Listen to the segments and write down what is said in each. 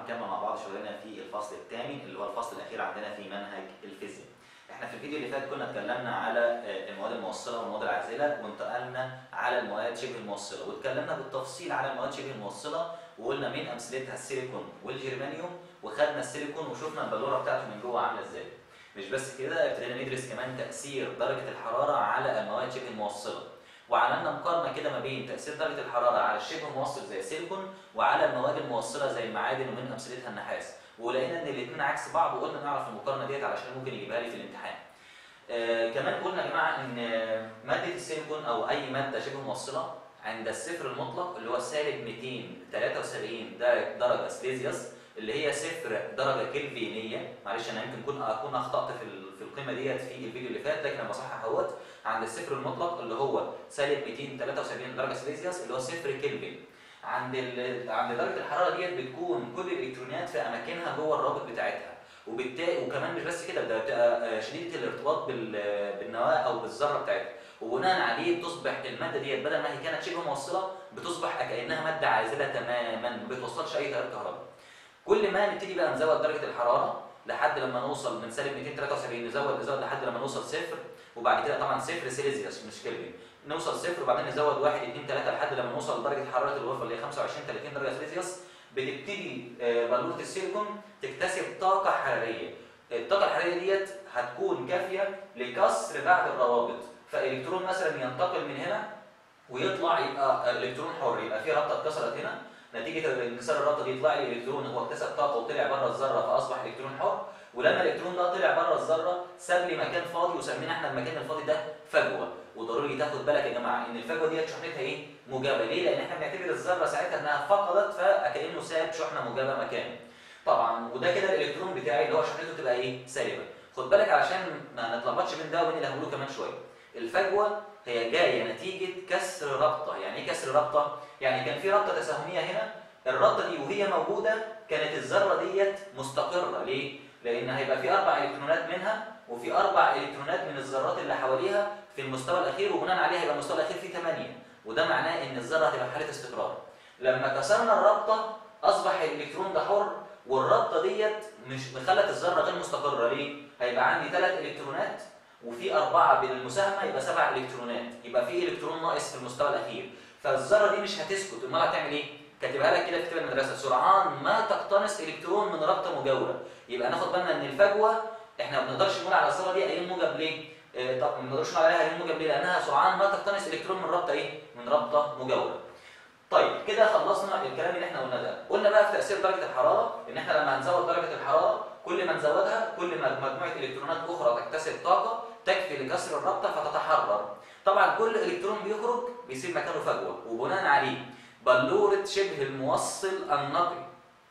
نكمل مع بعض شغلنا في الفصل الثامن اللي هو الفصل الاخير عندنا في منهج الفيزياء احنا في الفيديو اللي فات كنا اتكلمنا على آه، المواد الموصله والمواد العازله وانتقلنا على المواد شبه الموصله واتكلمنا بالتفصيل على المواد شبه الموصله وقلنا من امثلتها السيليكون والجرمانيوم وخدنا السيليكون وشفنا البلوره بتاعته من جوه عامله ازاي مش بس كده ابتدينا ندرس كمان تاثير درجه الحراره على المواد شبه الموصله وعملنا مقارنه كده ما بين تاثير درجه الحراره على الشبه الموصل زي السيليكون وعلى المواد الموصله زي المعادن ومن امثلتها النحاس ولقينا ان الاثنين عكس بعض وقلنا نعرف المقارنه ديت علشان ممكن يجيبها لي في الامتحان. آه كمان قلنا يا جماعه ان ماده السيليكون او اي ماده شبه موصله عند الصفر المطلق اللي هو سالب 273 درجه درجه سليزيوس اللي هي صفر درجه كلفينيه معلش انا يمكن كنت اكون اخطات في ال- في القيمه ديت في الفيديو اللي فات لكن انا بصحح اهوت عند الصفر المطلق اللي هو سالب 273 درجه سليزيوس اللي هو صفر كلفن عند ال... عند درجه الحراره ديت بتكون كل الالكترونات في اماكنها جوه الرابط بتاعتها وبالتالي وكمان مش بس كده ده بتبقى شديده الارتباط بال... بالنواه او بالذره بتاعتها وبناء عليه تصبح الماده ديت بدل ما هي كانت شبه موصله بتصبح كانها ماده عازله تماما ما بتوصلش اي تيار كهرباء كل ما نبتدي بقى نزود درجه الحراره لحد لما نوصل من سالب 273 نزود نزود لحد لما نوصل صفر وبعد كده طبعا صفر سيليزيوس مش كلفن نوصل صفر وبعدين نزود 1 2 3 لحد لما نوصل لدرجه حراره الغرفه اللي هي 25 30 درجه سيليزيوس بتبتدي آه، بلوره السيليكون تكتسب طاقه حراريه الطاقه الحراريه ديت هتكون كافيه لكسر بعض الروابط فالكترون مثلا ينتقل من هنا ويطلع يبقى الكترون حر يبقى في رابطه اتكسرت هنا نتيجه انكسار الرابطه دي يطلع لي الكترون هو اكتسب طاقه وطلع بره الذره فاصبح الكترون حر ولما الالكترون ده طلع بره الذره ساب لي مكان فاضي وسمينا احنا المكان الفاضي ده فجوه وضروري تاخد بالك يا جماعه ان الفجوه ديت شحنتها ايه؟ موجبه ليه؟ لان احنا بنعتبر الذره ساعتها انها فقدت فكانه ساب شحنه موجبه مكانه. طبعا وده كده الالكترون بتاعي اللي هو شحنته تبقى ايه؟ سالبه. خد بالك علشان ما نتلخبطش بين ده وبين اللي هقوله كمان شويه. الفجوه هي جايه نتيجه كسر رابطه، يعني ايه كسر رابطه؟ يعني كان في رابطه تساهميه هنا الرابطه دي وهي موجوده كانت الذره ديت مستقره ليه؟ لان هيبقى في اربع الكترونات منها وفي اربع الكترونات من الذرات اللي حواليها في المستوى الاخير وبناء عليه هيبقى المستوى الاخير فيه 8 وده معناه ان الذره هتبقى في حاله استقرار. لما كسرنا الرابطه اصبح الالكترون ده حر والرابطه ديت مش خلت الذره غير مستقره ليه؟ هيبقى عندي ثلاث الكترونات وفي اربعه بالمساهمه يبقى سبع الكترونات يبقى في الكترون ناقص في المستوى الاخير فالذره دي مش هتسكت امال هتعمل ايه؟ كاتبها لك كده في كتاب المدرسه سرعان ما تقتنص الكترون من رابطه مجاوره يبقى ناخد بالنا ان الفجوه احنا ما بنقدرش نقول على الذره دي ايون موجب ليه؟ آه، طب ما نقدرش نقول عليها ايون موجب ليه؟ لانها سرعان ما تقتنص الكترون من رابطه ايه؟ من رابطه مجاوره. طيب كده خلصنا الكلام اللي احنا قلناه ده، قلنا بقى في تاثير درجه الحراره ان احنا لما هنزود درجه الحراره كل ما نزودها كل ما مجموعه الكترونات اخرى تكتسب طاقه تكفي لكسر الرابطه فتتحرر. طبعا كل الكترون بيخرج بيسيب مكانه فجوه وبناء عليه بلوره شبه الموصل النقي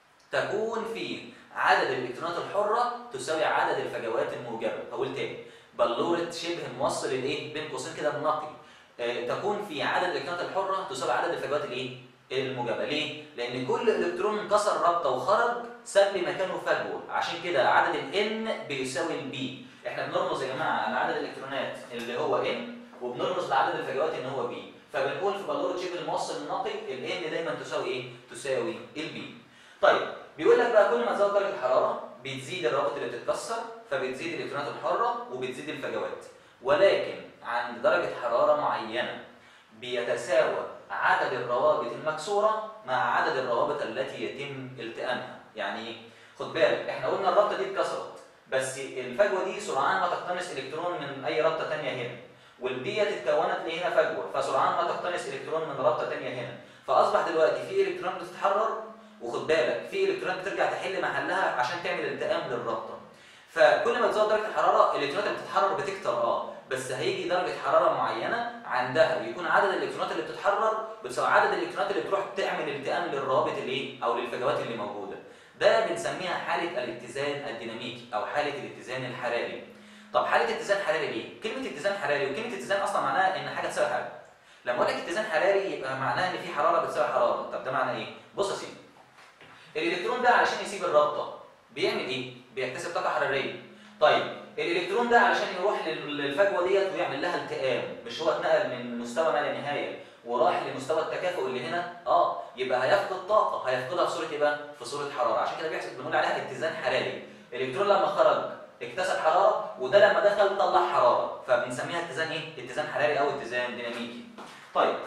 تكون فيه عدد الالكترونات الحره تساوي عدد الفجوات الموجبه هقول تاني بلوره شبه موصل الايه بين قوسين كده النقي آه، تكون في عدد الالكترونات الحره تساوي عدد الفجوات الايه الموجبه ليه لان كل الكترون كسر رابطه وخرج ساب لي مكانه فجوه عشان كده عدد الان بيساوي البي احنا بنرمز يا جماعه على عدد الالكترونات اللي هو ان وبنرمز لعدد الفجوات ان هو بي فبنقول في بلوره شبه الموصل النقي الان دايما تساوي ايه تساوي البي طيب بيقول لك بقى كل ما تزود درجه الحراره بتزيد الروابط اللي بتتكسر فبتزيد الالكترونات الحره وبتزيد الفجوات ولكن عند درجه حراره معينه بيتساوى عدد الروابط المكسوره مع عدد الروابط التي يتم التئامها يعني ايه خد بالك احنا قلنا الرابطه دي اتكسرت بس الفجوه دي سرعان ما تقتنص الكترون من اي رابطه ثانيه هنا والبيئه اتكونت لي هنا فجوه فسرعان ما تقتنص الكترون من رابطه ثانيه هنا فاصبح دلوقتي في الكترون بتتحرر وخد بالك في الكترونات بترجع تحل محلها عشان تعمل التئام للرابطه فكل ما تزود درجه الحراره الالكترونات اللي بتتحرر بتكتر اه بس هيجي درجه حراره معينه عندها بيكون عدد الالكترونات اللي بتتحرر بتساوي عدد الالكترونات اللي بتروح تعمل التئام للروابط الايه او للفجوات اللي موجوده ده بنسميها حاله الاتزان الديناميكي او حاله الاتزان الحراري طب حاله اتزان حراري ليه كلمه اتزان حراري وكلمه اتزان اصلا معناها ان حاجه تساوي حاجه لما اقول لك اتزان حراري يبقى معناها ان في حراره بتساوي حراره طب ده معناه ايه بص يا سيدي الالكترون ده علشان يسيب الرابطه بيعمل ايه بيكتسب طاقه حراريه طيب الالكترون ده علشان يروح لل- للفجوه ديت ويعمل لها التئام مش هو اتنقل من مستوى ما لا نهايه وراح لمستوى التكافؤ اللي هنا اه يبقى هيفقد طاقه هيفقدها في صوره ايه بقى؟ في صوره حراره عشان كده بيحصل بنقول عليها اتزان حراري الالكترون لما خرج اكتسب حراره وده لما دخل طلع حراره فبنسميها اتزان ايه؟ اتزان حراري او اتزان ديناميكي طيب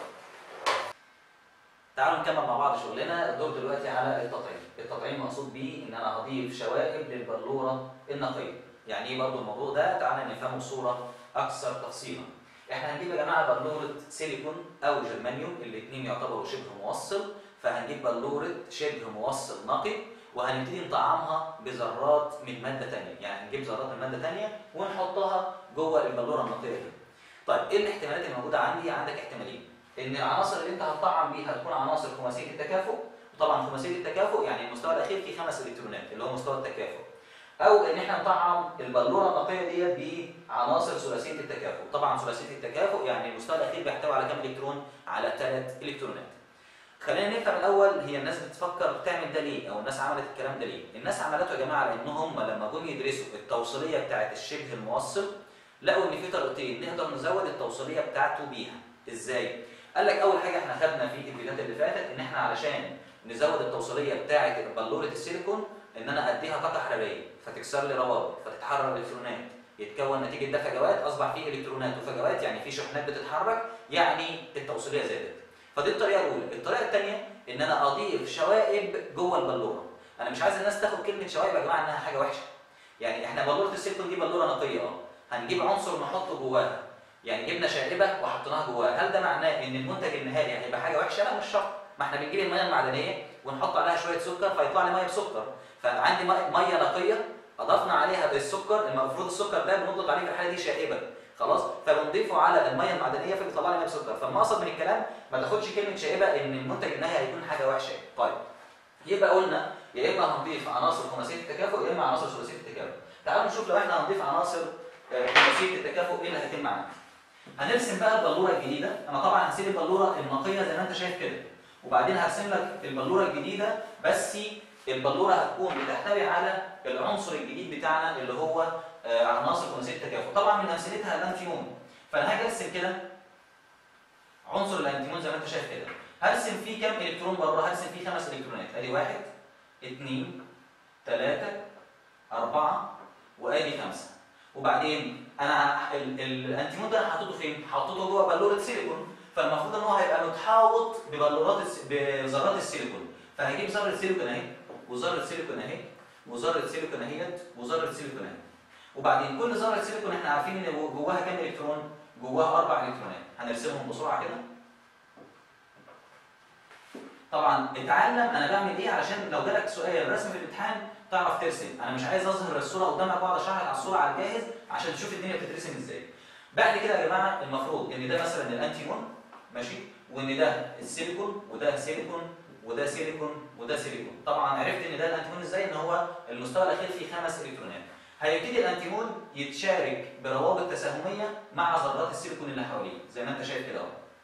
تعالوا نكمل مع بعض شغلنا الدور دلوقتي على التطعيم التطعيم مقصود بيه ان انا هضيف شوائب للبلوره النقيه يعني ايه برضه الموضوع ده تعالى نفهمه بصوره اكثر تفصيلا احنا هنجيب يا جماعه بلوره سيليكون او جرمانيوم الاثنين يعتبروا شبه موصل فهنجيب بلوره شبه موصل نقي وهنبتدي نطعمها بذرات من ماده ثانيه يعني هنجيب ذرات من ماده ثانيه ونحطها جوه البلوره النقيه دي طيب ايه الاحتمالات اللي موجوده عندي عندك احتمالين ان العناصر اللي انت هتطعم بيها تكون عناصر خماسيه التكافؤ وطبعا خماسيه التكافؤ يعني المستوى الاخير فيه خمس الكترونات اللي هو مستوى التكافؤ او ان احنا نطعم البلوره النقيه ديت بعناصر ثلاثيه التكافؤ طبعا ثلاثيه التكافؤ يعني المستوى الاخير بيحتوي على كام الكترون على ثلاث الكترونات خلينا نفهم الاول هي الناس بتفكر تعمل ده ليه او الناس عملت الكلام ده ليه الناس عملته يا جماعه لان هم لما جم يدرسوا التوصيليه بتاعه الشبه الموصل لقوا ان في طريقتين نقدر نزود التوصيليه بتاعته بيها ازاي قال لك اول حاجه احنا خدنا في الفيديوهات اللي فاتت ان احنا علشان نزود التوصيليه بتاعه بلوره السيليكون ان انا اديها طاقه حراريه فتكسر لي روابط فتتحرر الكترونات يتكون نتيجه ده فجوات اصبح فيه الكترونات وفجوات يعني في شحنات بتتحرك يعني التوصيليه زادت فدي الطريقه الاولى الطريقه الثانيه ان انا اضيف شوائب جوه البلوره انا مش عايز الناس تاخد كلمه شوائب يا جماعه انها حاجه وحشه يعني احنا بلوره السيليكون دي بلوره نقيه اه هنجيب عنصر نحطه جواها يعني جبنا شائبه وحطيناها جواها هل ده معناه ان المنتج النهائي هيبقى حاجه وحشه لا مش شرط ما احنا بنجيب الميه المعدنيه ونحط عليها شويه سكر فيطلع لي ميه بسكر فعندي ميه نقيه اضفنا عليها السكر المفروض السكر ده بنطلق عليه في الحاله دي شائبه خلاص فبنضيفه على الميه المعدنيه فبيطلع لي ميه بسكر فالمقصد من الكلام ما تاخدش كلمه شائبه ان المنتج النهائي هيكون حاجه وحشه طيب يبقى قلنا يا اما هنضيف عناصر خماسيه التكافؤ يا اما عناصر ثلاثيه التكافؤ تعالوا نشوف لو احنا هنضيف عناصر خماسيه التكافؤ ايه اللي هيتم معانا هنرسم بقى البلوره الجديده انا طبعا هسيب البلوره النقيه زي ما انت شايف كده وبعدين هرسم لك البلوره الجديده بس البلوره هتكون بتحتوي على العنصر الجديد بتاعنا اللي هو عناصر خماسيه التكافؤ طبعا من امثلتها الانتيمون فانا هاجي ارسم كده عنصر الانتيمون زي ما انت شايف كده هرسم فيه كام الكترون بره هرسم فيه خمس الكترونات ادي واحد اثنين ثلاثه اربعه وادي خمسه وبعدين انا الانتيمون ده حاططه فين؟ حاططه جوه بلوره سيليكون فالمفروض ان هو هيبقى متحوط ببلورات بذرات السيليكون فهجيب ذره سيليكون اهي وذره سيليكون اهي وذره سيليكون اهيت وذره سيليكون اهي وبعدين كل ذره سيليكون احنا عارفين ان جواها كام الكترون؟ جواها اربع الكترونات هنرسمهم بسرعه كده طبعا اتعلم انا بعمل ايه علشان لو جالك سؤال رسم في الامتحان تعرف ترسم انا مش عايز اظهر الصوره قدامك واقعد اشرح لك على الصوره على الجاهز عشان تشوف الدنيا بتترسم ازاي بعد كده يا جماعه المفروض ان ده مثلا الانتيمون ماشي وان ده السيليكون وده سيليكون وده سيليكون وده سيليكون طبعا عرفت ان ده الانتيمون ازاي ان هو المستوى الاخير فيه خمس الكترونات هيبتدي الانتيمون يتشارك بروابط تساهميه مع ذرات السيليكون اللي حواليه زي ما انت شايف كده اهو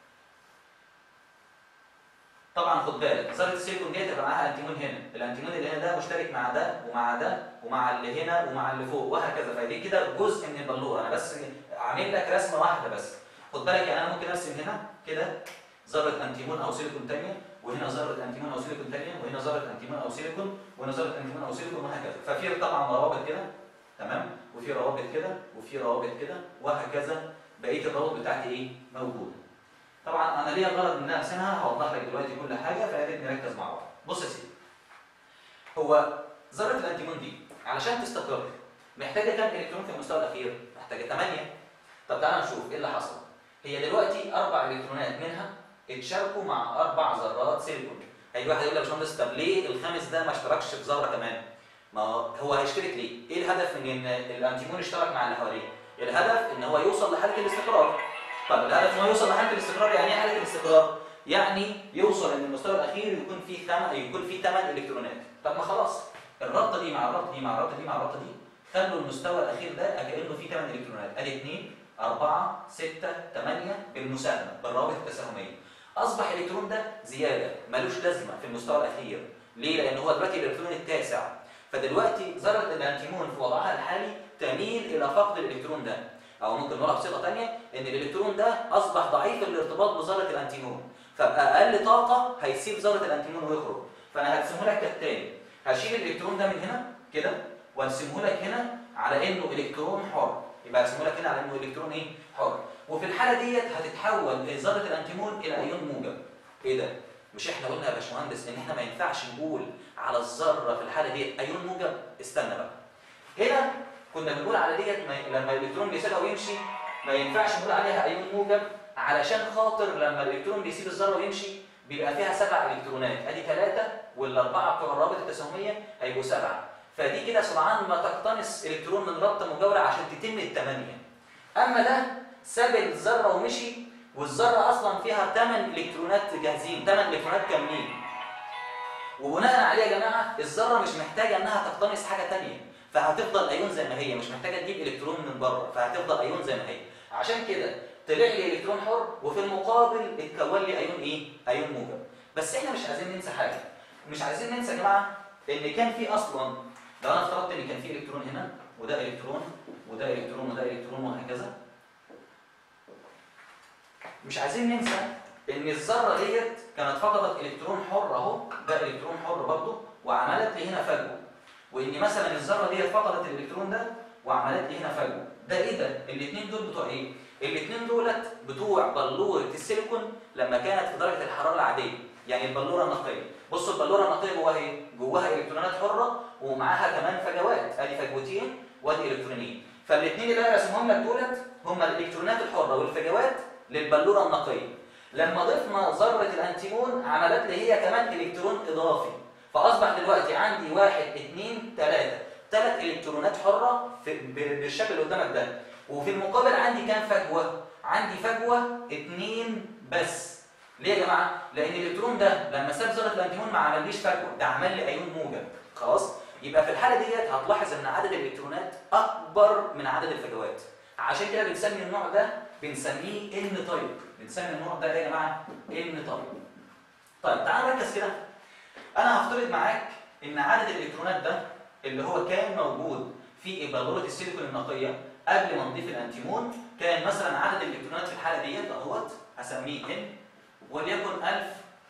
طبعا خد بالك ذره السيليكون دي هتبقى معاها انتيمون هنا الانتيمون اللي هنا ده مشترك مع ده ومع ده ومع اللي هنا ومع اللي فوق وهكذا فدي كده جزء من البلوره انا بس عامل لك رسمه واحده بس خد بالك يعني انا ممكن ارسم هنا كده ذره انتيمون او سيليكون ثانيه وهنا ذره انتيمون او سيليكون ثانيه وهنا ذره انتيمون او سيليكون وهنا ذره انتيمون او سيليكون وهكذا ففي طبعا روابط كده تمام وفي روابط كده وفي روابط كده وهكذا بقيه الروابط بتاعتي ايه موجوده طبعا انا ليا غرض ان انا ارسمها هوضح لك دلوقتي كل حاجه فيا ريت نركز مع بعض بص يا سيدي هو ذره الانتيمون دي علشان تستقر محتاجه كام الكترون في المستوى الاخير محتاجه 8 طب تعالى نشوف ايه اللي حصل هي دلوقتي اربع الكترونات منها اتشاركوا مع اربع ذرات سيليكون هيجي واحد يقول لك يا باشمهندس طب ليه الخامس ده ما اشتركش في ذره كمان ما هو هيشترك ليه ايه الهدف من ان الانتيمون اشترك مع اللي حواليه الهدف ان هو يوصل لحاله الاستقرار طب الهدف ان هو يوصل لحاله الاستقرار يعني ايه حاله الاستقرار يعني يوصل ان المستوى الاخير يكون فيه ثم... يكون فيه 8 الكترونات طب ما خلاص الرابطه دي مع الرابطه دي مع الرابطه دي مع الرابطه دي خلوا المستوى الاخير ده كانه فيه 8 الكترونات ادي 2 4 6 8 بالمساهمه بالروابط التساهميه اصبح الالكترون ده زياده ملوش لازمه في المستوى الاخير ليه لان هو دلوقتي الالكترون التاسع فدلوقتي ذره الانتيمون في وضعها الحالي تميل الى فقد الالكترون ده او ممكن نقولها بصيغه ثانيه ان الالكترون ده اصبح ضعيف الارتباط بذره الانتيمون فباقل طاقه هيسيب ذره الانتيمون ويخرج فانا هرسمه لك كالتالي هشيل الالكترون ده من هنا كده وارسمه لك هنا على انه الكترون حر يبقى ارسمه لك هنا على انه الكترون ايه حر وفي الحاله ديت هتتحول ذره الانتيمون الى ايون موجب ايه ده مش احنا قلنا يا باشمهندس ان احنا ما ينفعش نقول على الذره في الحاله ديت ايون موجب استنى بقى هنا كنا بنقول على ديت لما الالكترون بيسيبها ويمشي ما ينفعش نقول عليها ايون موجب علشان خاطر لما الالكترون بيسيب الذره ويمشي بيبقى فيها سبع الكترونات ادي ثلاثه والاربعه بتوع الرابط التساهميه هيبقوا سبعه فدي كده سرعان ما تقتنص الكترون من رابطه مجاوره عشان تتم الثمانيه اما ده ساب الذره ومشي والذره اصلا فيها 8 الكترونات جاهزين 8 الكترونات كاملين وبناء عليه يا جماعه الذره مش محتاجه انها تقتنص حاجه ثانيه فهتفضل ايون زي ما هي مش محتاجه تجيب الكترون من بره فهتفضل ايون زي ما هي عشان كده طلع لي الكترون حر وفي المقابل اتكون لي ايون ايه ايون موجب بس احنا مش عايزين ننسى حاجه مش عايزين ننسى يا جماعه ان كان في اصلا لو انا افترضت ان كان في الكترون هنا وده الكترون وده الكترون وده الكترون وهكذا مش عايزين ننسى ان الذره ديت كانت فقدت الكترون حر اهو ده الكترون حر برضه وعملت لي هنا فجوه وان مثلا الذره ديت فقدت الالكترون ده وعملت لي هنا فجوه ده ايه ده الاثنين دول بتوع ايه الاثنين دولت بتوع بلوره السيليكون لما كانت في درجه الحراره العاديه يعني البلوره النقيه بصوا البلوره النقيه جواها ايه جواها الكترونات حره ومعاها كمان فجوات ادي فجوتين وادي الكترونين فالاثنين اللي انا رسمهم لك دولت هم الالكترونات الحره والفجوات للبلوره النقيه لما ضفنا ذره الانتيمون عملت لي هي كمان الكترون اضافي فاصبح دلوقتي عندي واحد اثنين ثلاثه ثلاث الكترونات حره في بالشكل اللي قدامك ده وفي المقابل عندي كام فجوه عندي فجوه اثنين بس ليه يا جماعه لان الالكترون ده لما ساب ذره الانتيمون ما عمليش فجوه ده عمل لي ايون موجب خلاص يبقى في الحاله ديت هتلاحظ ان عدد الالكترونات اكبر من عدد الفجوات عشان كده بنسمي النوع ده بنسميه ان تايب بنسمي النوع ده ايه يا جماعه ان تايب طيب تعال نركز كده انا هفترض معاك ان عدد الالكترونات ده اللي هو كان موجود في بلوره السيليكون النقيه قبل ما نضيف الانتيمون كان مثلا عدد الالكترونات في الحاله ديت اهوت هسميه ان وليكن 1000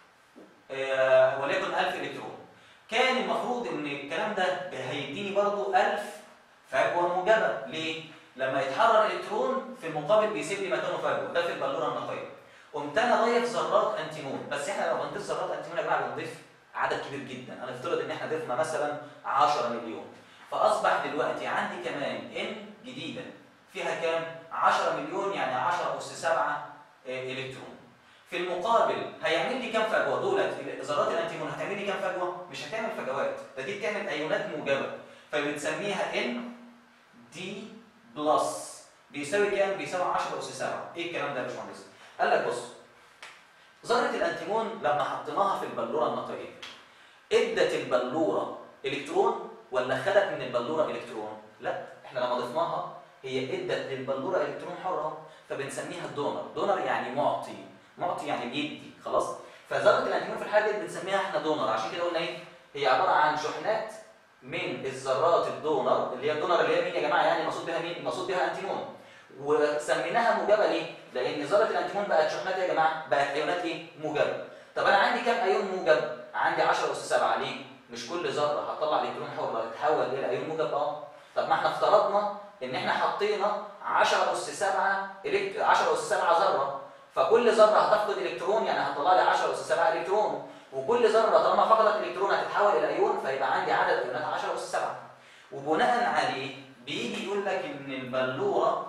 آه وليكن 1000 الكترون كان المفروض ان الكلام ده هيديني برضو 1000 فجوه موجبه ليه لما يتحرر الكترون في المقابل بيسيب لي مكانه فجوه ده في البلوره النقيه قمت انا ضايف ذرات انتيمون بس احنا لو بنضيف ذرات انتيمون يا جماعه بنضيف عدد كبير جدا انا افترض ان احنا ضفنا مثلا 10 مليون فاصبح دلوقتي عندي كمان ان جديده فيها كام 10 مليون يعني 10 اس 7 الكترون في المقابل هيعمل لي كام فجوه دولت ذرات الانتيمون هتعمل لي كام فجوه مش هتعمل فجوات ده دي بتعمل ايونات موجبه فبنسميها ان دي بلس بيساوي كام بيساوي 10 اس 7 ايه الكلام ده يا باشمهندس قال لك بص ذره الانتيمون لما حطيناها في البلوره النقيه ادت البلوره الكترون ولا خدت من البلوره الكترون لا احنا لما ضفناها هي ادت للبلوره الكترون حره فبنسميها دونر دونر يعني معطي معطي يعني بيدي خلاص فذره الانتيمون في الحاله دي بنسميها احنا دونر عشان كده قلنا ايه هي عباره عن شحنات من الذرات الدونر اللي هي الدونر اللي هي مين يا جماعه يعني المقصود بها مين المقصود بها انتيمون وسميناها موجبه ليه لان ذره الانتيمون بقت شحنات يا جماعه بقت ايونات ايه موجبه طب انا عندي كام ايون موجب عندي 10 اس 7 ليه مش كل ذره هتطلع الكترون حر تتحول الى ايون موجب اه طب ما احنا افترضنا ان احنا حطينا 10 اس 7 إلكت... 10 اس 7 ذره فكل ذره هتفقد الكترون يعني هتطلع لي 10 اس 7 الكترون وكل ذره طالما فقدت الكترون هتتحول الى ايون فيبقى عندي عدد ايونات 10 اس 7 وبناء عليه بيجي يقول لك ان البلوره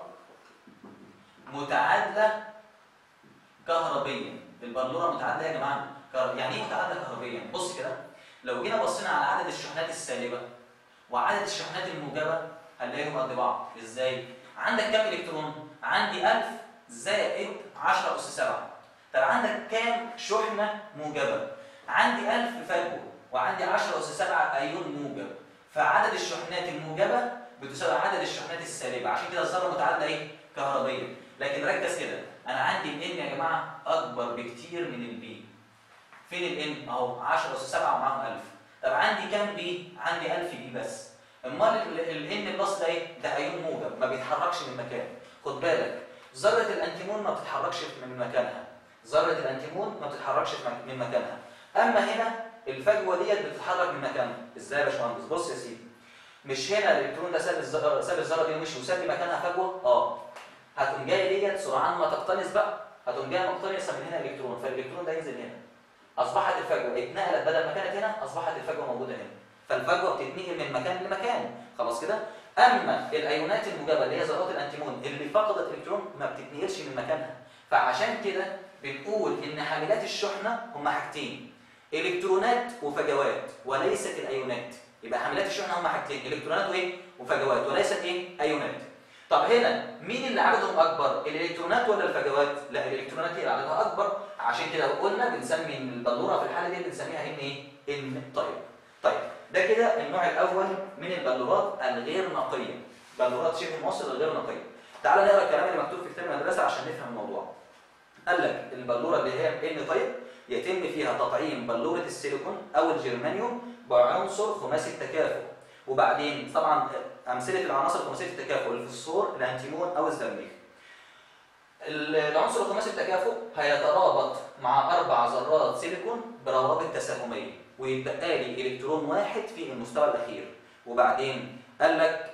متعادله كهربيا البلوره متعادله يا جماعه يعني ايه متعادله كهربيا بص كده لو جينا بصينا على عدد الشحنات السالبه وعدد الشحنات الموجبه هنلاقيهم قد بعض ازاي عندك كام الكترون عندي 1000 زائد 10 اس 7 طب عندك كام شحنه موجبه عندي 1000 فجوه وعندي 10 اس 7 ايون موجب فعدد الشحنات الموجبه بتساوي عدد الشحنات السالبه عشان كده الذره متعادله ايه كهربيا لكن ركز كده انا عندي الان يا جماعه اكبر بكتير من البي فين الان اهو 10 اس 7 ومعاهم 1000 طب عندي كام بي عندي 1000 بي بس امال الان بلس ده ايه ده ايون موجب ما بيتحركش من مكانه خد بالك ذره الانتيمون ما بتتحركش من مكانها ذره الانتيمون ما بتتحركش من مكانها اما هنا الفجوه ديت بتتحرك من مكانها ازاي يا باشمهندس بص يا سيدي مش هنا الالكترون ده ساب الذره ساب الذره دي ومشي وساب لي مكانها فجوه اه هتقوم جايه ديت سرعان ما تقتنص بقى هتقوم جايه مقتنصه من هنا الكترون فالالكترون ده ينزل هنا اصبحت الفجوه اتنقلت بدل ما كانت هنا اصبحت الفجوه موجوده هنا فالفجوه بتتنقل من مكان لمكان خلاص كده اما الايونات الموجبه اللي هي ذرات الانتيمون اللي فقدت الكترون ما بتتنقلش من مكانها فعشان كده بنقول ان حاملات الشحنه هم حاجتين الكترونات وفجوات وليست الايونات يبقى حاملات الشحنه هم حاجتين الكترونات وايه وفجوات وليست ايه ايونات طب هنا مين اللي عددهم اكبر الالكترونات ولا الفجوات لا الالكترونات هي اللي عددها اكبر عشان كده قلنا بنسمي البلوره في الحاله دي بنسميها ان ايه ان طيب طيب ده كده النوع الاول من البلورات الغير نقيه بلورات شبه موصل الغير نقيه تعال نقرا الكلام اللي مكتوب في كتاب المدرسه عشان نفهم الموضوع قال لك البلوره اللي هي ان طيب يتم فيها تطعيم بلوره السيليكون او الجرمانيوم بعنصر خماسي التكافؤ وبعدين طبعا امثله العناصر خماسيه التكافؤ الفوسفور الانتيمون او الزرنيخ العنصر الخماسي التكافؤ هيترابط مع اربع ذرات سيليكون بروابط تساهميه ويتبقى لي الكترون واحد في المستوى الاخير وبعدين قال لك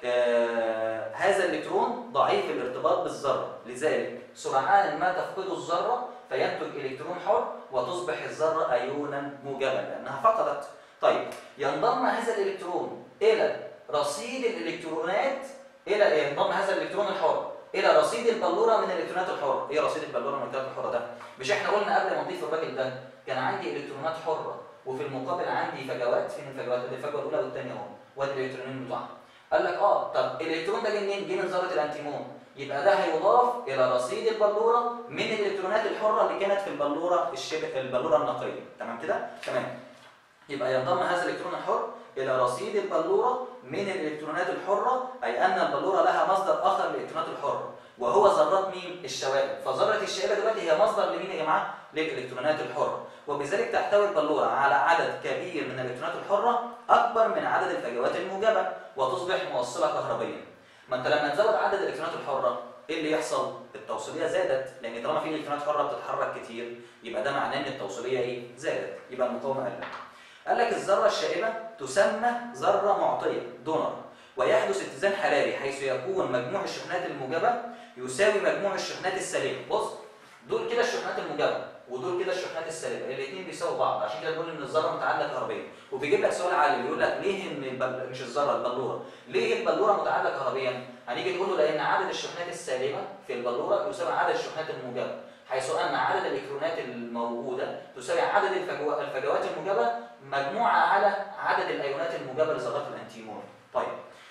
آه هذا الالكترون ضعيف الارتباط بالذره لذلك سرعان ما تفقده الذره فينتج الكترون حر وتصبح الذره ايونا موجبا لانها فقدت طيب ينضم هذا الالكترون الى رصيد الالكترونات الى ينضم هذا الالكترون الحر الى رصيد البلوره من الالكترونات الحره ايه رصيد البلوره من الالكترونات الحره ده مش احنا قلنا قبل ما نضيف الراجل ده كان عندي الكترونات حره وفي المقابل عندي فجوات فين الفجوات دي الفجوه الاولى والثانيه اهو وادي الالكترونين بتوعها قال لك اه طب الالكترون ده جه منين جه من ذره الانتيمون يبقى ده هيضاف الى رصيد البلوره من الالكترونات الحره اللي كانت في البلوره الشبه البلوره النقيه تمام كده تمام يبقى ينضم هذا الالكترون الحر الى رصيد البلوره من الالكترونات الحره اي ان البلوره لها مصدر اخر للالكترونات الحره وهو ذرات مين الشوائب فذره الشائبه دلوقتي هي مصدر لمين يا جماعه للالكترونات الحره وبذلك تحتوي البلوره على عدد كبير من الالكترونات الحره اكبر من عدد الفجوات الموجبه وتصبح موصله كهربيا ما انت لما تزود عدد الالكترونات الحره ايه اللي يحصل التوصيليه زادت لان طالما في الكترونات حره بتتحرك كتير يبقى ده معناه ان التوصيليه ايه زادت يبقى المقاومه قلت قال لك الذره الشائبه تسمى ذره معطيه دونر ويحدث اتزان حراري حيث يكون مجموع الشحنات الموجبه يساوي مجموع الشحنات السالبه بص دول كده الشحنات الموجبه ودول كده الشحنات السالبه الاثنين بيساووا بعض عشان كده بنقول ان الذره متعادله كهربيا وبيجيب لك سؤال عالي بيقول لك ليه ان البل... مش الذره البلوره ليه البلوره متعادله كهربيا هنيجي نقول له لان عدد الشحنات السالبه في البلوره يساوي عدد الشحنات الموجبه حيث ان عدد الالكترونات الموجوده تساوي عدد الفجو... الفجوات الموجبه مجموعه على عدد الايونات الموجبه لذرات الانتيمون طيب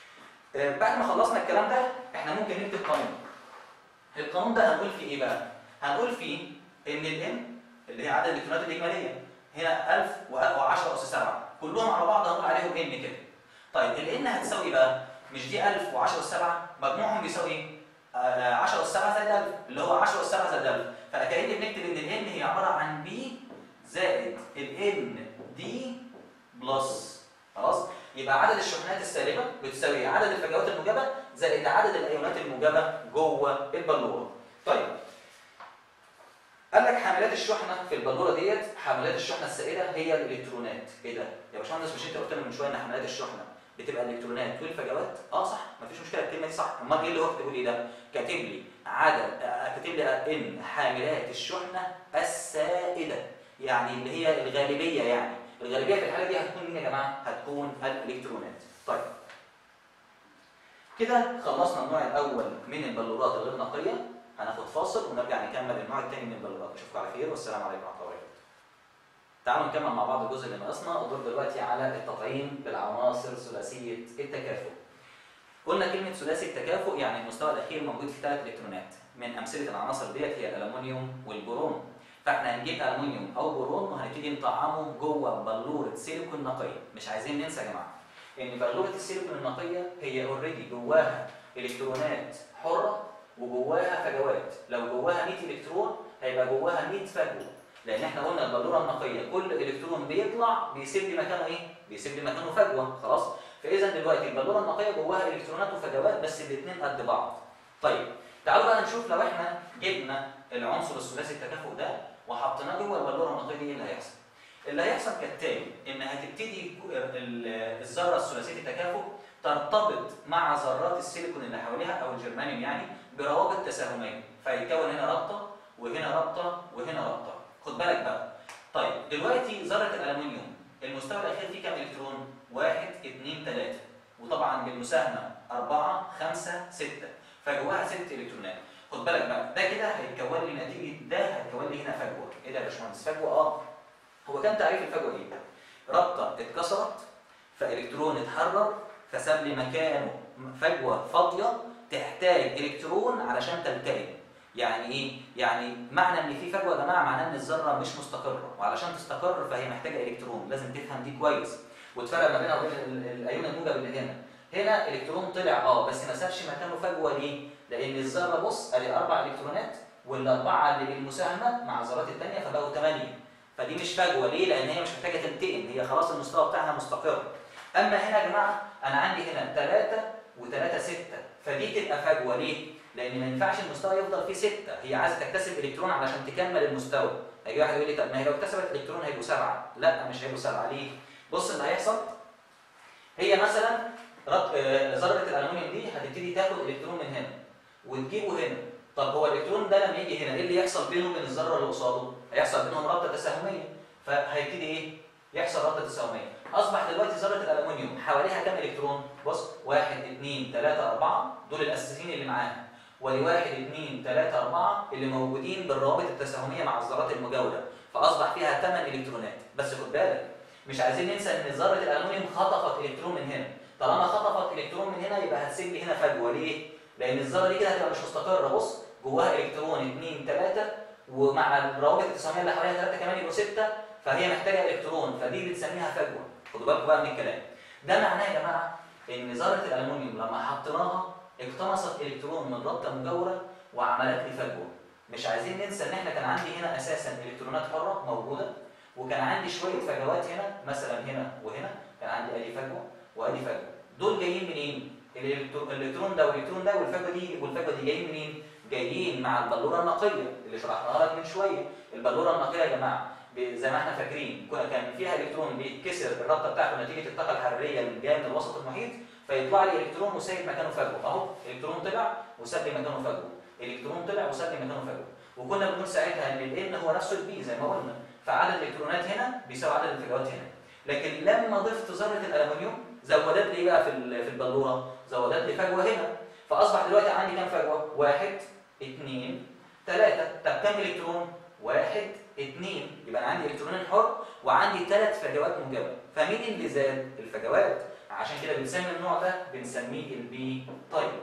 آه بعد ما خلصنا الكلام ده احنا ممكن نكتب قانون القانون ده هنقول فيه ايه بقى هنقول فيه ان الان اللي هي عدد الالكترونات الاجماليه هنا 1000 و10 اس 7 كلهم على بعض هنقول عليهم ان كده طيب الان هتساوي ايه بقى مش دي 1000 و10 اس 7 مجموعهم بيساوي ايه 10 اس 7 زائد 1000 اللي هو 10 اس 7 زائد 1000 فكأني بنكتب ان الان هي عباره عن بي زائد الان دي بلس خلاص يبقى عدد الشحنات السالبه بتساوي عدد الفجوات الموجبه زائد عدد الايونات الموجبه جوه البلوره طيب قال لك حاملات الشحنه في البلوره ديت حاملات الشحنه السائله هي الالكترونات ايه ده يا باشمهندس مش انت قلت لنا من شويه ان حاملات الشحنه بتبقى الالكترونات والفجوات اه صح مفيش مشكله الكلمه دي صح امال ايه اللي هو كاتبه لي ده كاتب لي عدد كاتب لي ان حاملات الشحنه السائده يعني اللي هي الغالبيه يعني الغالبيه في الحاله دي هتكون مين يا جماعه هتكون الالكترونات طيب كده خلصنا النوع الاول من البلورات الغير نقيه هناخد فاصل ونرجع نكمل النوع الثاني من البلورات اشوفكم على خير والسلام عليكم ورحمه الله وبركاته تعالوا نكمل مع بعض الجزء اللي ناقصنا ودور دلوقتي على التطعيم بالعناصر ثلاثيه التكافؤ قلنا كلمه ثلاثي التكافؤ يعني المستوى الاخير موجود في ثلاث الكترونات من امثله العناصر ديت هي الالومنيوم والبورون فاحنا هنجيب الومنيوم او بورون وهنبتدي نطعمه جوه بلوره سيليكون نقيه مش عايزين ننسى يا جماعه ان بلوره السيليكون النقيه هي اوريدي جواها الكترونات حره وجواها فجوات لو جواها 100 الكترون هيبقى جواها 100 فجوه لان احنا قلنا البلوره النقيه كل الكترون بيطلع بيسيب لي مكانه ايه بيسيب لي مكانه فجوه خلاص فاذا دلوقتي البالونه النقيه جواها الكترونات وفجوات بس الاثنين قد بعض طيب تعالوا بقى نشوف لو احنا جبنا العنصر الثلاثي التكافؤ ده وحطيناه جوه البالونه النقيه دي ايه اللي هيحصل اللي هيحصل كالتالي ان هتبتدي الذره الثلاثيه التكافؤ ترتبط مع ذرات السيليكون اللي حواليها او الجرمانيوم يعني بروابط تساهميه فيتكون هنا رابطه وهنا رابطه وهنا رابطه خد بالك بقى طيب دلوقتي ذره الالومنيوم المستوى الاخير فيه كام الكترون؟ 1 2 3 وطبعا بالمساهمه 4 5 6 فجواها 6 الكترونات خد بالك بقى ده كده هيتكون لي نتيجه ده هيتكون لي هنا فجوه ايه ده يا باشمهندس فجوه اه هو كان تعريف الفجوه ايه؟ رابطه اتكسرت فالكترون اتحرر فساب لي مكانه فجوه فاضيه تحتاج الكترون علشان تلتئم يعني ايه يعني معنى ان في فجوه يا جماعه معناه ان الذره مش مستقره وعلشان تستقر فهي محتاجه الكترون لازم تفهم دي كويس وتفرق ما بينها وبين الايون الموجب اللي هنا هنا الكترون طلع اه بس ما سابش مكانه فجوه ليه لان الذره بص ادي اربع الكترونات والاربعه اللي بالمساهمه مع الذرات الثانيه فبقوا ثمانيه فدي مش فجوه ليه لان هي مش محتاجه تنتقل هي خلاص المستوى بتاعها مستقر اما هنا يا جماعه انا عندي هنا 3 و3 6 فدي تبقى فجوه ليه لان ما ينفعش المستوى يفضل فيه 6 هي عايزه تكتسب الكترون علشان تكمل المستوى هيجي واحد يقول لي طب ما هي لو اكتسبت الكترون هيبقوا 7 لا مش هيبقوا 7 ليه بص اللي هيحصل هي مثلا ذره الالومنيوم دي هتبتدي تاخد الكترون من هنا وتجيبه هنا طب هو الالكترون ده لما يجي هنا ايه اللي يحصل بينه وبين الذره اللي قصاده هيحصل بينهم رابطه تساهميه فهيبتدي ايه يحصل رابطه تساهميه اصبح دلوقتي ذره الالومنيوم حواليها كام الكترون بص 1 2 3 4 دول الاساسيين اللي معاها ولي 1 2 3 4 اللي موجودين بالروابط التساهميه مع الذرات المجاوره فاصبح فيها 8 الكترونات بس خد بالك مش عايزين ننسى ان ذره الالومنيوم خطفت الكترون من هنا طالما خطفت الكترون من هنا يبقى هتسيب لي هنا فجوه ليه لان الذره دي كده هتبقى مش مستقره بص جواها الكترون 2 3 ومع الروابط التساهميه اللي حواليها 3 كمان يبقوا 6 فهي محتاجه الكترون فدي بنسميها فجوه خدوا بالكم بقى من الكلام ده معناه يا جماعه ان ذره الالومنيوم لما حطيناها اقتنصت الكترون من رابطه مجاوره وعملت لي فجوه مش عايزين ننسى ان احنا كان عندي هنا اساسا الكترونات حره موجوده وكان عندي شويه فجوات هنا مثلا هنا وهنا كان عندي ادي فجوه وادي فجوه دول جايين منين الالكترون ده والالكترون ده والفجوه دي والفجوه دي جايين منين جايين مع البلوره النقيه اللي شرحناها لك من شويه البلوره النقيه يا جماعه زي ما احنا فاكرين كان فيها الكترون بيتكسر الرابطه بتاعته نتيجه الطاقه الحراريه اللي جايه من الوسط المحيط فيطلع لي الكترون وسايب مكانه فجوه اهو الكترون طلع وساب لي مكانه فجوه الكترون طلع وساب لي مكانه فجوه وكنا بنقول ساعتها ان الان هو نفسه البي زي ما قلنا فعدد الالكترونات هنا بيساوي عدد الفجوات هنا لكن لما ضفت ذره الالومنيوم زودت لي بقى في في البلوره زودت لي فجوه هنا فاصبح دلوقتي عندي كام فجوه؟ واحد اثنين ثلاثه طب كام الكترون؟ واحد اثنين يبقى انا عندي الكترونين حر وعندي ثلاث فجوات موجبه فمين اللي زاد؟ الفجوات عشان كده بنسمي النوع ده بنسميه البي طيب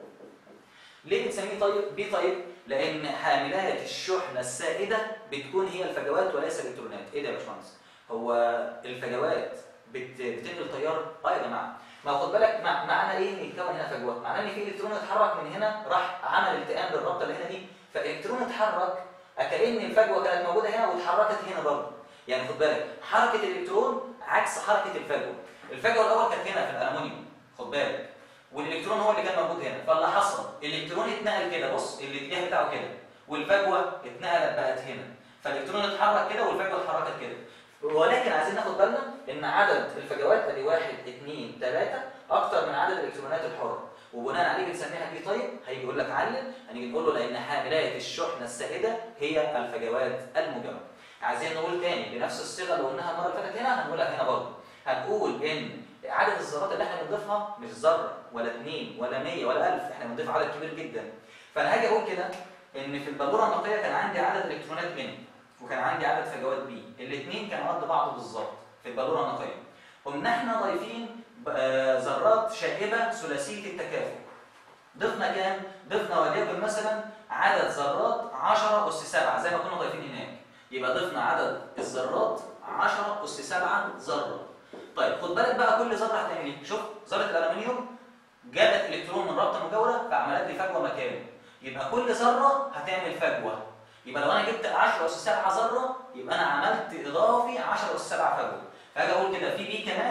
ليه بنسميه طيب بي طيب لان حاملات الشحنه السائده بتكون هي الفجوات وليس الالكترونات ايه ده يا باشمهندس هو الفجوات بتنقل تيار اه يا جماعه ما خد بالك مع معنى ايه ان يتكون هنا فجوه معناه ان في الكترون اتحرك من هنا راح عمل التئام بالرابطه اللي هنا دي فالالكترون اتحرك كأن الفجوه كانت موجوده هنا واتحركت هنا برضه يعني خد بالك حركه الالكترون عكس حركه الفجوه الفجوه الاول كانت هنا في الالومنيوم خد بالك والالكترون هو اللي كان موجود هنا فاللي حصل الالكترون اتنقل كده بص الاتجاه بتاعه كده والفجوه اتنقلت بقت هنا فالالكترون اتحرك كده والفجوه اتحركت كده ولكن عايزين ناخد بالنا ان عدد الفجوات ادي 1 2 3 اكتر من عدد الالكترونات الحره وبناء عليه بنسميها بي طيب هيجي يقول لك علل هنيجي نقول له لان حاملات الشحنه السائده هي الفجوات الموجبه عايزين نقول تاني بنفس الصيغه اللي قلناها المره اللي فاتت هنا هنقولها هنا برضه هنقول ان عدد الذرات اللي احنا بنضيفها مش ذره ولا اثنين ولا 100 ولا 1000 احنا بنضيف عدد كبير جدا فانا هاجي اقول كده ان في البلوره النقيه كان عندي عدد الكترونات من وكان عندي عدد فجوات بي الاثنين كانوا قد بعض بالظبط في البلوره النقيه قمنا احنا ضايفين ذرات شائبه ثلاثيه التكافؤ ضفنا كام ضفنا وليكن مثلا عدد ذرات 10 اس 7 زي ما كنا ضايفين هناك يبقى ضفنا عدد الذرات 10 اس 7 ذره طيب خد بالك بقى كل ذره هتعمل ايه شوف ذره الالومنيوم جابت الكترون من رابطه مجاوره فعملت لي فجوه مكانه يبقى كل ذره هتعمل فجوه يبقى لو انا جبت 10 اس 7 ذره يبقى انا عملت اضافي 10 اس 7 فجوه فاجي اقول كده في بي كمان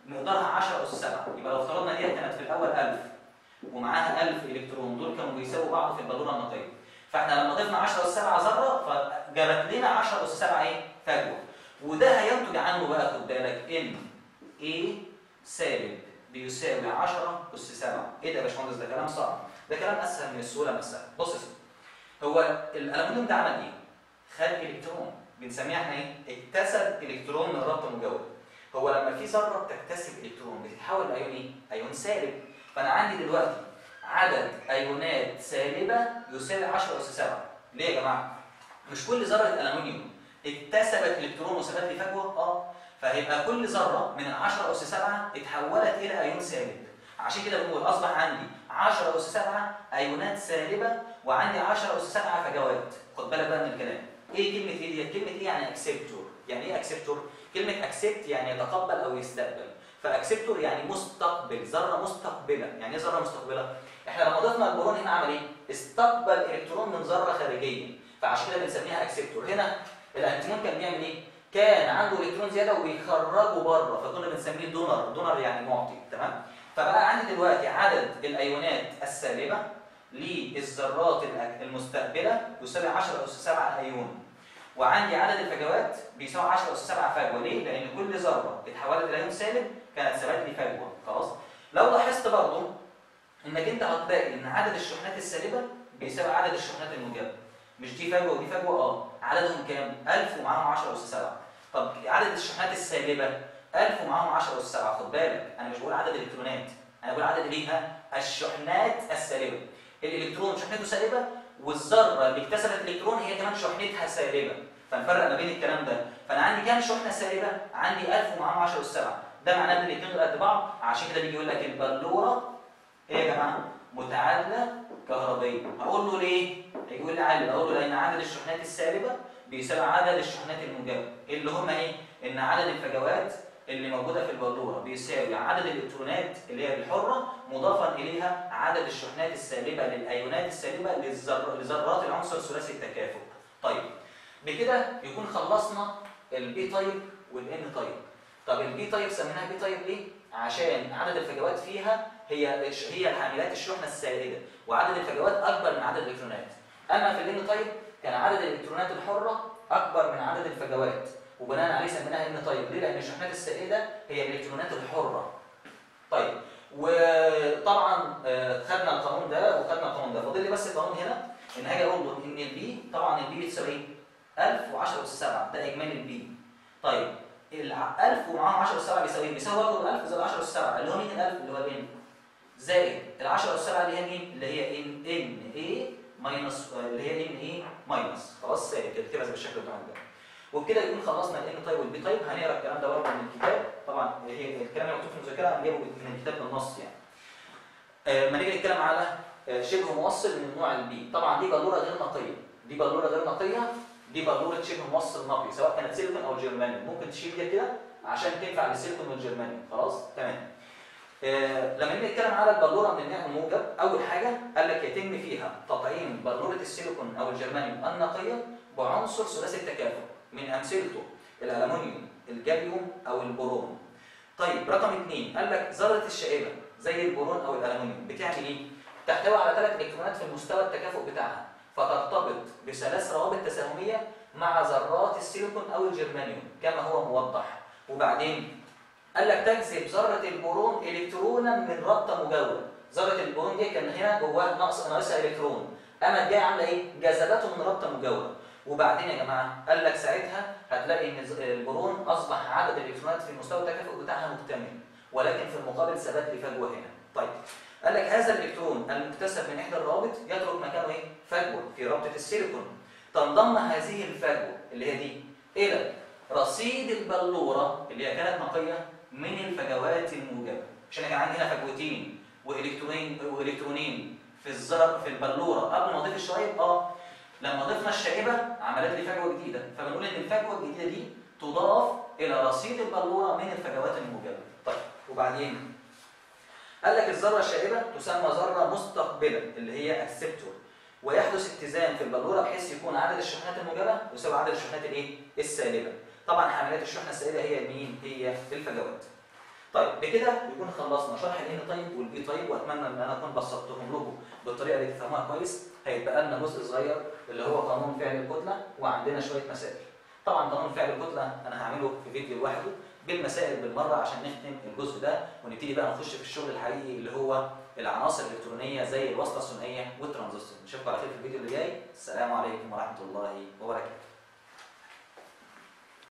مقدارها 10 اس 7 يبقى لو افترضنا دي كانت في الاول 1000 ومعاها 1000 الكترون دول كانوا بيساووا بعض في البالونه النقيه فاحنا لما ضفنا 10 اس 7 ذره فجابت لنا 10 اس 7 ايه فجوه وده هينتج عنه بقى خد بالك ان A سالب بيساوي 10 اس 7 ايه ده يا باشمهندس ده كلام صعب ده كلام اسهل من السهوله نفسها بص يا سيدي هو الالومنيوم ده عمل ايه خد الكترون بنسميها احنا ايه اكتسب الكترون من ربط مجاور هو لما في ذره بتكتسب الكترون بتتحول لايون ايه ايون سالب فانا عندي دلوقتي عدد ايونات سالبه يساوي 10 اس 7 ليه يا جماعه مش كل ذره الالومنيوم اكتسبت الكترون وسابت لي فجوه اه فهيبقى كل ذره من ال 10 اس 7 اتحولت الى ايون سالب عشان كده بنقول اصبح عندي 10 اس 7 ايونات سالبه وعندي 10 اس 7 فجوات خد بالك بقى من الكلام ايه كلمه ايه دي كلمه ايه يعني اكسبتور يعني ايه اكسبتور كلمه اكسبت يعني يتقبل او يستقبل فاكسبتور يعني مستقبل ذره مستقبله يعني ايه ذره مستقبله احنا لما ضفنا البرون هنا عمل ايه استقبل الكترون من ذره خارجيه فعشان كده بنسميها اكسبتور هنا الانتيمون كان بيعمل ايه كان عنده الكترون زياده وبيخرجه بره فكنا بنسميه دونر دونر يعني معطي تمام فبقى عندي دلوقتي عدد الايونات السالبه للذرات المستقبله يساوي 10 اس 7 ايون وعندي عدد الفجوات بيساوي 10 اس 7 فجوه ليه؟ لان كل ذره اتحولت الى ايون سالب كانت سابت لي فجوه خلاص لو لاحظت برضه انك انت هتلاقي ان عدد الشحنات السالبه بيساوي عدد الشحنات الموجبه مش دي فجوه ودي فجوه اه عددهم كام 1000 ومعاهم 10 اس 7 طب عدد الشحنات السالبه 1000 ومعاهم 10 اس 7 خد بالك انا مش بقول عدد الالكترونات انا بقول عدد ليها الشحنات السالبه الالكترون شحنته سالبه والذره اللي اكتسبت الالكترون هي كمان شحنتها سالبه فنفرق ما بين الكلام ده فانا عندي كام شحنه سالبه عندي 1000 ومعاهم 10 اس 7 ده معناه ان الاثنين دول قد بعض عشان كده بيجي يقول لك البلوره ايه يا جماعه متعادله كهربيه هقول له ليه هيجي يقول لي علل اقول له لان عدد الشحنات السالبه بيساوي عدد الشحنات الموجبه اللي هم ايه ان عدد الفجوات اللي موجوده في البلوره بيساوي عدد الالكترونات اللي هي الحره مضافا اليها عدد الشحنات السالبه للايونات السالبه للذر... لذرات العنصر ثلاثي التكافؤ. طيب بكده يكون خلصنا البي تايب والان تايب. طب البي تايب سميناها بي تايب ليه؟ عشان عدد الفجوات فيها هي هي الحاملات الشحنه السائده وعدد الفجوات اكبر من عدد الالكترونات. اما في الان تايب كان عدد الالكترونات الحره اكبر من عدد الفجوات. وبناء عليه سميناها ان تايب ليه؟ لان الشحنات السائده هي الالكترونات الحره. طيب وطبعا خدنا القانون ده وخدنا القانون ده فاضل لي بس القانون هنا ان هاجي اقول له ان البي طبعا البي بتساوي ايه؟ 1010 اس 7 ده اجمالي البي. طيب ال 1000 ومعاهم 10 اس 7 بيساوي ايه؟ بيساوي برضه 1000 زائد 10 اس 7 اللي هو مين ال 1000 اللي هو الان زائد ال 10 اس 7 اللي هي مين؟ اللي هي ان ان اي ماينس اللي هي ان اي ماينس خلاص ثابت كده اكتبها بالشكل بتاعنا ده. وبكده يكون خلصنا الان تايب والبي تايب هنقرا الكلام ده برضه من الكتاب طبعا هي الكلام اللي مكتوب في المذكره انا جايبه من الكتاب بالنص يعني. آه ما نيجي نتكلم على آه شبه موصل من نوع البي طبعا دي بلوره غير نقيه دي بلوره غير نقيه دي بلوره شبه موصل نقي سواء كانت سيليكون او جرمانيوم ممكن تشيل دي كده عشان تنفع للسيليكون والجرمانيوم خلاص تمام. آه لما نيجي نتكلم على البلوره من النوع الموجب اول حاجه قال لك يتم فيها تطعيم بلوره السيليكون او الجرمانيوم النقيه بعنصر ثلاثي التكافؤ من امثلته الالومنيوم الجاليوم او البورون طيب رقم اثنين قال لك ذره الشائبه زي البورون او الالومنيوم بتعمل ايه تحتوي على ثلاث الكترونات في المستوى التكافؤ بتاعها فترتبط بثلاث روابط تساهميه مع ذرات السيليكون او الجرمانيوم كما هو موضح وبعدين قال لك تجذب ذره البورون الكترونا من رابطه مجاوره ذره البورون دي كان هنا جواها ناقص ناقصها الكترون قامت جايه عامله ايه جذبته من رابطه مجاوره وبعدين يا جماعه قال لك ساعتها هتلاقي ان البورون اصبح عدد الالكترونات في مستوى التكافؤ بتاعها مكتمل ولكن في المقابل ثبات لفجوه هنا. طيب قال لك هذا الالكترون المكتسب من احدى الروابط يترك مكانه ايه؟ فجوه في رابطه السيليكون. تنضم هذه الفجوه اللي هي دي الى رصيد البلوره اللي هي كانت نقيه من الفجوات الموجبه. عشان كان عندي هنا فجوتين والكترونين والكترونين في الزر في البلوره قبل ما اضيف الشرايط اه لما ضفنا الشائبه عملت لي فجوه جديده فبنقول ان الفجوه الجديده دي تضاف الى رصيد البلوره من الفجوات الموجبه طيب وبعدين قال لك الذره الشائبه تسمى ذره مستقبله اللي هي اكسبتور ويحدث اتزان في البلوره بحيث يكون عدد الشحنات الموجبه يساوي عدد الشحنات الايه السالبه طبعا حاملات الشحنه السالبه هي مين هي الفجوات طيب بكده يكون خلصنا شرح الان طيب والبي طيب واتمنى ان انا اكون بسطتهم لكم بالطريقه اللي تفهموها كويس هيتبقى لنا جزء صغير اللي هو قانون فعل الكتله وعندنا شويه مسائل طبعا قانون فعل الكتله انا هعمله في فيديو لوحده بالمسائل بالمره عشان نختم الجزء ده ونبتدي بقى نخش في الشغل الحقيقي اللي هو العناصر الالكترونيه زي الوصله الثنائيه والترانزستور نشوفكم على خير في الفيديو اللي جاي السلام عليكم ورحمه الله وبركاته